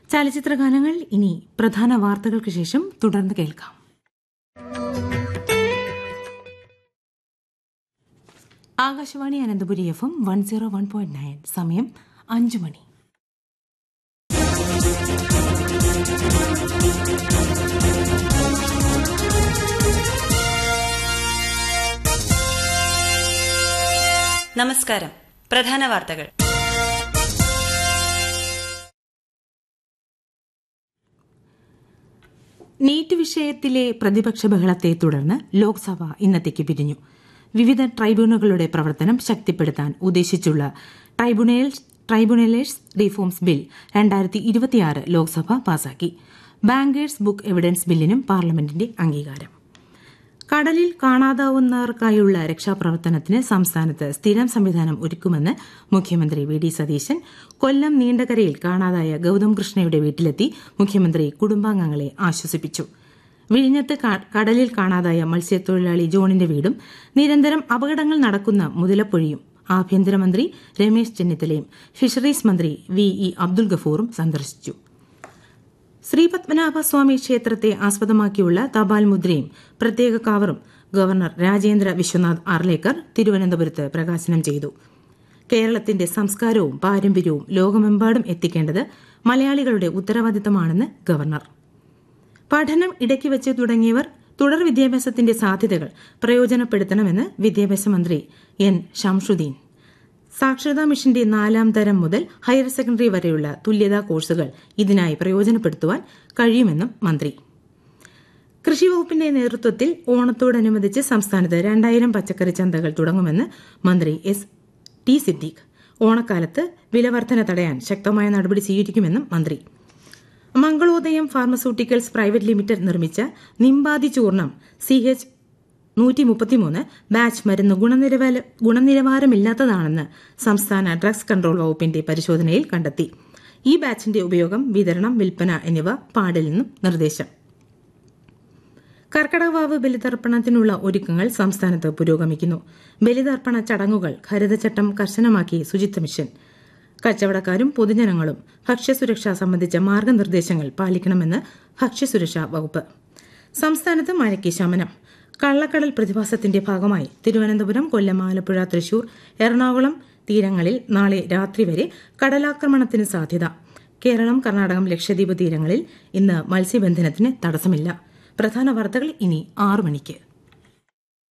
ചലച്ചിത്ര ഗാനങ്ങൾ ഇനി പ്രധാന വാർത്തകൾക്ക് ശേഷം തുടർന്ന് കേൾക്കാം Akashvani Ananthapuri F M one zero one point nine സമയം അഞ്ചു മണി നമസ്കാരം പ്രധാന വാർത്തകൾ നീറ്റ് വിഷയത്തിലെ പ്രതിപക്ഷ ബഹളത്തെ തുടർന്ന് ലോക്സഭ ഇന്നത്തേക്ക് പിരിഞ്ഞു വിവിധ ട്രൈബ്യൂണലുകളുടെ പ്രവർത്തനം ശക്തിപ്പെടുത്താൻ ഉദ്ദേശിച്ചുള്ള ട്രൈബ്യൂണൽസ് ട്രൈബ്യൂണലേഴ്സ് റിഫോംസ് ബിൽ രണ്ടായിരത്തി ഇരുപത്തിയാറ് ലോക്സഭ പാസാക്കി ബാങ്കേഴ്സ് ബുക്ക് എവിഡൻസ് ബില്ലിനും പാർലമെന്റിന്റെ അംഗീകാരം കടലിൽ കാണാതാവുന്നവർക്കായുള്ള രക്ഷാപ്രവർത്തനത്തിന് സംസ്ഥാനത്ത് സ്ഥിരം സംവിധാനം ഒരുക്കുമെന്ന് മുഖ്യമന്ത്രി വി ഡി സതീശൻ കൊല്ലം നീണ്ടകരയിൽ കാണാതായ ഗൌതം കൃഷ്ണയുടെ വീട്ടിലെത്തി മുഖ്യമന്ത്രി കുടുംബാംഗങ്ങളെ ആശ്വസിപ്പിച്ചു വിഴിഞ്ഞത്ത് കടലിൽ കാണാതായ മത്സ്യത്തൊഴിലാളി ജോണിന്റെ വീടും നിരന്തരം അപകടങ്ങൾ നടക്കുന്ന മുതലപ്പൊഴിയും ആഭ്യന്തരമന്ത്രി രമേശ് ചെന്നിത്തലയും ഫിഷറീസ് മന്ത്രി വി ഇ അബ്ദുൽ ഗഫൂറും സന്ദർശിച്ചു ശ്രീപത്മനാഭസ്വാമി ക്ഷേത്രത്തെ ആസ്പദമാക്കിയുള്ള തപാൽ മുദ്രയും പ്രത്യേക കവറും ഗവർണർ രാജേന്ദ്ര വിശ്വനാഥ് ആർലേക്കർ തിരുവനന്തപുരത്ത് പ്രകാശനം ചെയ്തു കേരളത്തിന്റെ സംസ്കാരവും പാരമ്പര്യവും ലോകമെമ്പാടും എത്തിക്കേണ്ടത് മലയാളികളുടെ ഉത്തരവാദിത്തമാണെന്ന് ഗവർണർ പഠനം ഇടയ്ക്ക് വെച്ച് തുടങ്ങിയവർ തുടർ വിദ്യാഭ്യാസത്തിന്റെ സാധ്യതകൾ പ്രയോജനപ്പെടുത്തണമെന്ന് വിദ്യാഭ്യാസ മന്ത്രി എൻ ഷംഷുദ്ദീൻ സാക്ഷരതാ മിഷന്റെ നാലാം തരം മുതൽ ഹയർ സെക്കൻഡറി വരെയുള്ള തുല്യതാ കോഴ്സുകൾ ഇതിനായി പ്രയോജനപ്പെടുത്തുവാൻ കഴിയുമെന്നും മന്ത്രി കൃഷിവകുപ്പിന്റെ നേതൃത്വത്തിൽ ഓണത്തോടനുബന്ധിച്ച് സംസ്ഥാനത്ത് രണ്ടായിരം പച്ചക്കറി ചന്തകൾ തുടങ്ങുമെന്ന് മന്ത്രി എസ് ടി സിദ്ദീഖ് ഓണക്കാലത്ത് വിലവർധന തടയാൻ ശക്തമായ നടപടി സ്വീകരിക്കുമെന്നും മന്ത്രി മംഗളോദയം ഫാർമസ്യൂട്ടിക്കൽസ് പ്രൈവറ്റ് ലിമിറ്റഡ് നിർമ്മിച്ച നിമ്പാതി ചൂർണം സി എച്ച് നൂറ്റി മുപ്പത്തിമൂന്ന് ബാച്ച് മരുന്ന് ഗുണനിലവാര ഗുണനിലവാരമില്ലാത്തതാണെന്ന് സംസ്ഥാന ഡ്രഗ്സ് കൺട്രോൾ വകുപ്പിന്റെ പരിശോധനയിൽ കണ്ടെത്തി ഈ ബാച്ചിന്റെ ഉപയോഗം വിതരണം വിൽപ്പന എന്നിവ പാടില്ലെന്നും നിർദ്ദേശം കർക്കടകവാവ് ബലിതർപ്പണത്തിനുള്ള ഒരുക്കങ്ങൾ സംസ്ഥാനത്ത് പുരോഗമിക്കുന്നു ബലിതർപ്പണ ചടങ്ങുകൾ ഹരിതചട്ടം കർശനമാക്കി ശുചിത്വ മിഷൻ കച്ചവടക്കാരും പൊതുജനങ്ങളും ഭക്ഷ്യസുരക്ഷ സംബന്ധിച്ച മാർഗനിർദ്ദേശങ്ങൾ പാലിക്കണമെന്ന് ഭക്ഷ്യസുരക്ഷാ വകുപ്പ് സംസ്ഥാനത്ത് മഴയ്ക്ക് ശമനം കള്ളക്കടൽ പ്രതിഭാസത്തിന്റെ ഭാഗമായി തിരുവനന്തപുരം കൊല്ലം ആലപ്പുഴ തൃശൂർ എറണാകുളം തീരങ്ങളിൽ നാളെ രാത്രി വരെ കടലാക്രമണത്തിന് സാധ്യത കേരളം കർണാടകം ലക്ഷദ്വീപ് തീരങ്ങളിൽ ഇന്ന് മത്സ്യബന്ധനത്തിന് തടസ്സമില്ല പ്രധാന വാർത്തകൾ ഇനി ആറു മണിക്ക്